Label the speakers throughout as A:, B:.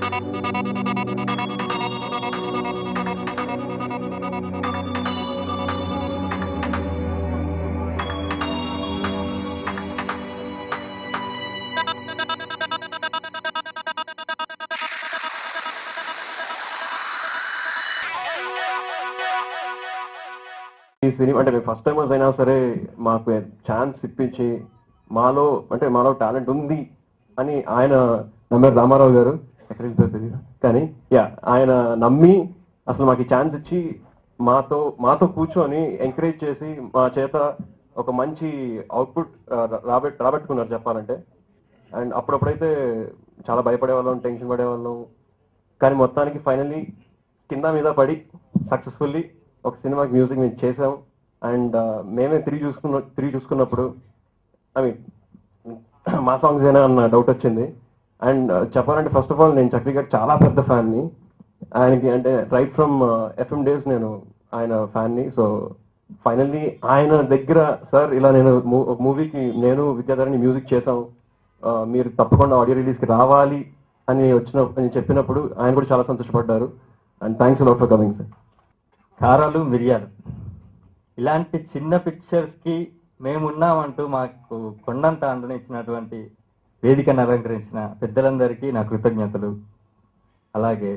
A: ఈ సినిమా అంటే first timers అయినా సరే మాకు ఛాన్స్ ఇప్పించి మాలో అంటే మాలో టాలెంట్ ఉంది అని ఆయన నమ్మారు రామారావు గారు ఎక్కడికి వెళ్తారో తెలియదు కానీ యా ఆయన నమ్మి అసలు మాకు ఛాన్స్ ఇచ్చి మాతో మాతో కూర్చొని ఎంకరేజ్ చేసి మా చేత ఒక మంచి అవుట్పుట్ రాబెట్ రాబెట్టుకున్నారు చెప్పాలంటే అండ్ అప్పుడప్పుడైతే చాలా భయపడేవాళ్ళం టెన్షన్ పడేవాళ్ళం కానీ మొత్తానికి ఫైనల్లీ కింద మీద పడి సక్సెస్ఫుల్లీ ఒక సినిమాకి మ్యూజిక్ మేము చేసాం అండ్ మేమే తిరిగి చూసుకున్న తిరిగి చూసుకున్నప్పుడు ఐ మీన్ మా సాంగ్స్ ఏనా అన్న డౌట్ వచ్చింది అండ్ చెప్పాలంటే ఫస్ట్ ఆఫ్ ఆల్ నేను చక్రి గారు చాలా పెద్ద ఫ్యాన్ని ఆయనకి అంటే రైట్ ఫ్రమ్ ఎఫ్ఎం డేస్ నేను ఆయన ఫ్యాన్ని సో ఫైనల్లీ ఆయన దగ్గర సార్ ఇలా నేను మూ- ఒక మూవీకి నేను విద్యాధరణి మ్యూజిక్ చేసాం ఆ, మీరు తప్పకుండా ఆడియో రిలీజ్కి రావాలి అని వచ్చిన అని చెప్పినప్పుడు ఆయన కూడా చాలా సంతోషపడ్డారు and thanks lot for coming sir
B: Kaaralu Miriyaalu ఇలాంటి చిన్న పిక్చర్స్ కి మేమున్నామంటూ మాకు కొండంత అండనిచ్చినటువంటి వేదికను అలంకరించిన పెద్దలందరికీ నా కృతజ్ఞతలు అలాగే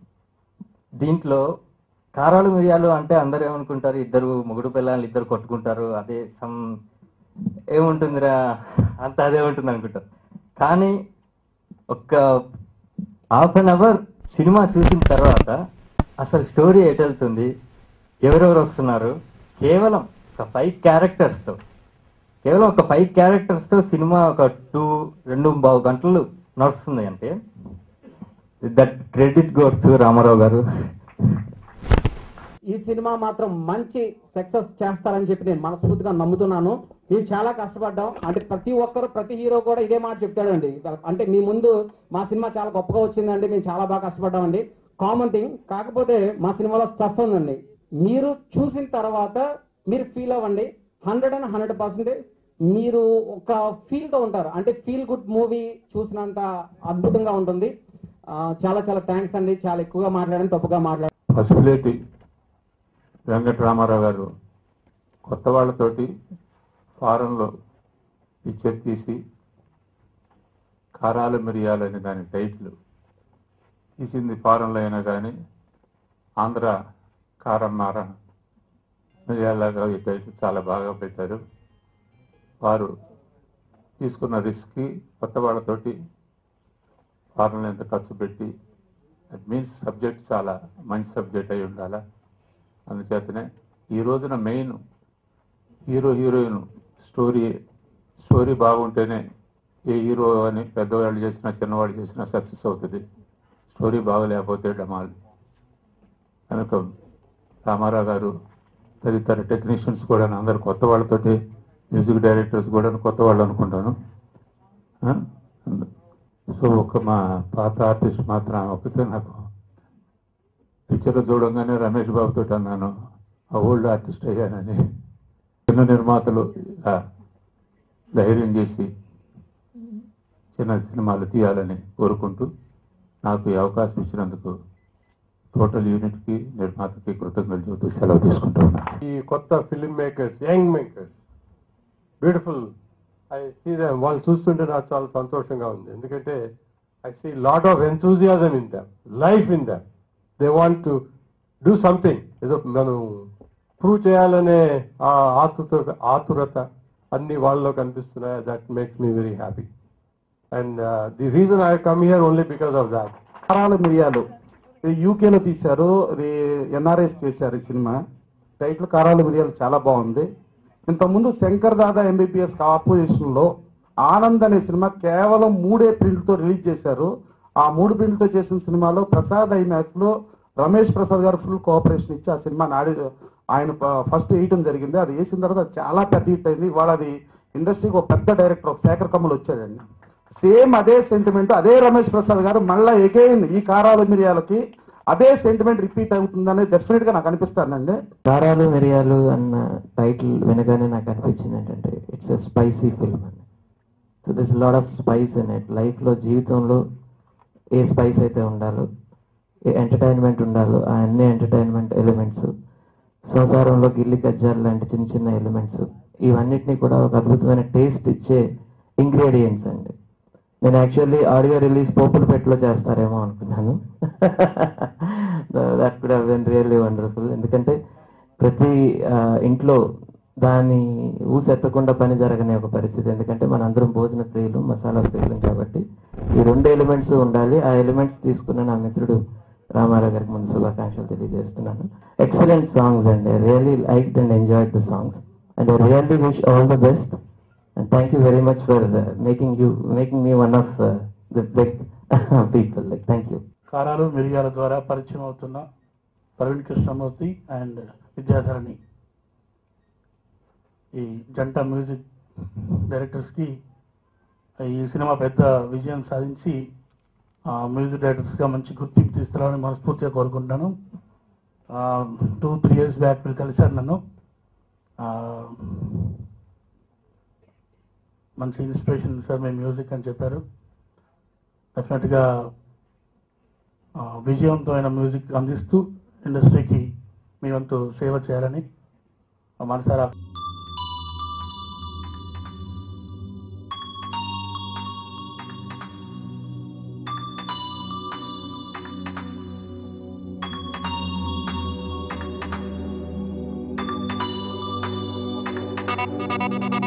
B: దీంట్లో కారాలు మిరియాలు అంటే అందరూ ఏమనుకుంటారు ఇద్దరు మొగుడు పిల్లలు ఇద్దరు కొట్టుకుంటారు అదే సమ్ ఏముంటుందిరా అంత అదే ఉంటుంది అనుకుంటారు కానీ ఒక్క హాఫ్ అన్ అవర్ సినిమా చూసిన తర్వాత అసలు స్టోరీ ఎటు వెళ్తుంది ఎవరెవరు వస్తున్నారు కేవలం ఒక ఫైవ్ క్యారెక్టర్స్ తో కేవలం ఒక ఫైవ్ క్యారెక్టర్స్ తో సినిమా ఒక టూ రెండు బావు గంటలు నడుస్తుంది అంటే దట్ క్రెడిట్ గోర్స్ రామారావు గారు
C: ఈ సినిమా మాత్రం మంచి సక్సెస్ చేస్తారని చెప్పి నేను మనస్ఫూర్తిగా నమ్ముతున్నాను మేము చాలా కష్టపడ్డాం అంటే ప్రతి ఒక్కరు ప్రతి హీరో కూడా ఇదే మాట చెప్తాడండి అంటే మీ ముందు మా సినిమా చాలా గొప్పగా వచ్చిందండి మేము చాలా బాగా కష్టపడ్డామండి కామన్ థింగ్ కాకపోతే మా సినిమాలో స్టఫ్ ఉందండి మీరు చూసిన తర్వాత మీరు ఫీల్ అవ్వండి హండ్రెడ్ అండ్ హండ్రెడ్ పర్సెంటేజ్ మీరు ఒక ఫీల్ తో ఉంటారు అంటే ఫీల్ గుడ్ మూవీ చూసినంత అద్భుతంగా ఉంటుంది ఆ, చాలా చాలా థ్యాంక్స్ అండి చాలా ఎక్కువగా మాట్లాడాను తప్పుగా మాట్లాడాను
D: పసుపులేటి వెంకటరామారావు గారు కొత్త వాళ్ళతోటి ఫారంలో పిక్చర్ తీసి కారాలు మిరియాలు అని దాని టైటిల్ తీసింది ఫారంలో అయినా కానీ ఆంధ్ర కారం మార మిరియాలాగా ఈ టైటిల్ చాలా బాగా పెట్టారు వారు తీసుకున్న రిస్క్కి కొత్త వాళ్ళతోటి ఫారంలో ఎంత ఖర్చు పెట్టి దట్ మీన్స్ సబ్జెక్ట్ చాలా మంచి సబ్జెక్ట్ అయి ఉండాలా అందుచేతనే ఈ రోజున main hero heroine story story బాగుంటేనే ఏ హీరో అని పెద్దవాళ్ళు చేసినా చిన్నవాళ్ళు చేసినా సక్సెస్ అవుతుంది స్టోరీ బాగలేకపోతే డమాల్ కనుక రామారావు గారు తదితర టెక్నీషియన్స్ కూడా అందరు కొత్త వాళ్ళతోటి మ్యూజిక్ డైరెక్టర్స్ కూడా కొత్త వాళ్ళు అనుకుంటాను ఆ? సో ఒక మా పాత ఆర్టిస్ట్ మాత్రం ఒకతే నాకు పిక్చర్ చూడంగానే రమేష్ బాబుతో అన్నాను ఆ ఓల్డ్ ఆర్టిస్ట్ అయ్యానని చిన్న నిర్మాతలు ఇలా ధైర్యం చేసి చిన్న సినిమాలు తీయాలని కోరుకుంటూ నాకు ఈ అవకాశం ఇచ్చినందుకు టోటల్ యూనిట్కి నిర్మాతకి కృతజ్ఞతలు చెబుతూ సెలవు తీసుకుంటున్నాను
E: ఈ కొత్త film makers young makers beautiful I see them వాళ్ళు చూస్తుంటే నాకు చాలా సంతోషంగా ఉంది ఎందుకంటే I see lot of enthusiasm in them life in them they want to do something ఏదో మనం ప్రూవ్ చేయాలనే ఆ ఆతురత ఆతురత అన్ని వాళ్ళలో కనిపిస్తున్నాయి that makes me very happy and the reason I come here only because of that
F: Kaaralu Miriyaalu యూకేలో తీశారు NRS చేశారు ఈ సినిమా టైటిల్ కారాలు మిరియాలు చాలా బాగుంది ఇంతకుముందు శంకర్ దాదా ఎంబీబీఎస్ ఆపోజిషన్ లో ఆనంద్ అనే సినిమా కేవలం మూడే ప్రింట్లతో రిలీజ్ చేశారు ఆ మూడు ప్రింట్లతో చేసిన సినిమాలో ప్రసాద్ ఐమాక్స్ లో రమేష్ ప్రసాద్ గారు ఫుల్ కోఆపరేషన్ ఇచ్చి ఆ సినిమాని ఆడి ఆయన ఫస్ట్ వేయటం జరిగింది అది వేసిన తర్వాత అది చాలా పెద్ద హిట్ అయింది ఇవాళ అది ఇండస్ట్రీకి ఒక పెద్ద డైరెక్టర్ ఒక శేఖర్ కమల్ వచ్చాడండి సేమ్ అదే సెంటిమెంట్ అదే రమేష్ ప్రసాద్ గారు మళ్ళా ఎగైన్ ఈ కారాలు మిరియాలకి అదే సెంటిమెంట్ రిపీట్ అవుతుందని డెఫినెట్ గా నాకు అనిపిస్తానండి
G: కారాలు మిరియాలు అన్న టైటిల్ వినగానే నాకు అనిపించింది ఏంటంటే ఇట్స్ ఎ స్పైసీ ఫిల్మ్ అని so this lot of spice in it లైఫ్లో జీవితంలో ఏ స్పైస్ అయితే ఉండాలో ఏ ఎంటర్టైన్మెంట్ ఉండాలో ఆ అన్ని ఎంటర్టైన్మెంట్ ఎలిమెంట్స్ సంసారంలో గిల్లి కజ్జాలు లాంటి చిన్న చిన్న ఎలిమెంట్స్ ఇవన్నిటిని కూడా ఒక అద్భుతమైన టేస్ట్ ఇచ్చే ఇంగ్రీడియంట్స్ అండి నేను యాక్చువల్లీ ఆడియో రిలీజ్ పోపుల పెట్టలో చేస్తారేమో అనుకున్నాను దట్ కుడ్ హెన్ రియల్లీ వండర్ఫుల్ ఎందుకంటే ప్రతి ఆ, ఇంట్లో దాని ఊసెత్తకుండా పని జరగని ఒక పరిస్థితి ఎందుకంటే మనందరం భోజన ప్రియులు మసాలా ప్రియులు కాబట్టి ఈ రెండు ఎలిమెంట్స్ ఉండాలి ఆ ఎలిమెంట్స్ తీసుకున్న నా మిత్రుడు రామారావు గారికి ముందు శుభాకాంక్షలు తెలియజేస్తున్నాను ఎక్సలెంట్ సాంగ్స్ అండి really like and enjoyed the songs and I really wish all the best And thank you very much for uh, making you making me one of uh, the big people. Like, thank you.
H: కారాలు మిరియాల ద్వారా పరిచయం అవుతున్న Praveen Krishnamurthy and విద్యాధరణి ఈ జంట music డైరెక్టర్స్కి ఈ cinema పెద్ద విజయం సాధించి ఆ, మ్యూజిక్ డైరెక్టర్స్గా మంచి గుర్తింపు తీసుకురావాలని మనస్ఫూర్తిగా కోరుకుంటున్నాను టూ త్రీ ఇయర్స్ బ్యాక్ మీరు కలిశారు నన్ను ఆ, మంచి ఇన్స్పిరేషన్ సార్ మీ మ్యూజిక్ అని చెప్పారు డెఫినెట్గా ఆ, విజయవంతమైన మ్యూజిక్ అందిస్తూ ఇండస్ట్రీకి మీ వంతు సేవ చేయాలని మనసారా
I: Thank